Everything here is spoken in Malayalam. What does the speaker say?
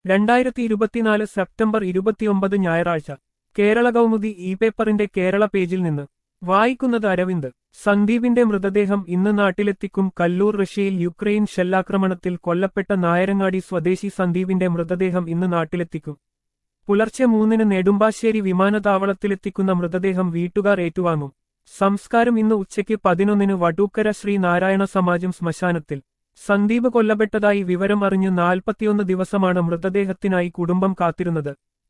രണ്ടായിരത്തി ഇരുപത്തിനാല് സെപ്റ്റംബർ ഇരുപത്തിയൊമ്പത് ഞായറാഴ്ച കേരള കൗമുദി ഇ പേപ്പറിന്റെ കേരള പേജിൽ നിന്ന് വായിക്കുന്നത് അരവിന്ദ് സന്ദീപിന്റെ മൃതദേഹം ഇന്ന് നാട്ടിലെത്തിക്കും കല്ലൂർ റഷ്യയിൽ യുക്രൈൻ ഷെല്ലാക്രമണത്തിൽ കൊല്ലപ്പെട്ട നായരങ്ങാടി സ്വദേശി സന്ദീപിന്റെ മൃതദേഹം ഇന്ന് നാട്ടിലെത്തിക്കും പുലർച്ചെ മൂന്നിന് നെടുമ്പാശ്ശേരി വിമാനത്താവളത്തിലെത്തിക്കുന്ന മൃതദേഹം വീട്ടുകാർ ഏറ്റുവാങ്ങും സംസ്കാരം ഇന്ന് ഉച്ചയ്ക്ക് പതിനൊന്നിന് വടൂക്കര ശ്രീ നാരായണ സമാജം ശ്മശാനത്തിൽ സന്ദീപ് കൊല്ലപ്പെട്ടതായി വിവരം അറിഞ്ഞ് നാൽപ്പത്തിയൊന്ന് ദിവസമാണ് മൃതദേഹത്തിനായി കുടുംബം കാത്തിരുന്നത്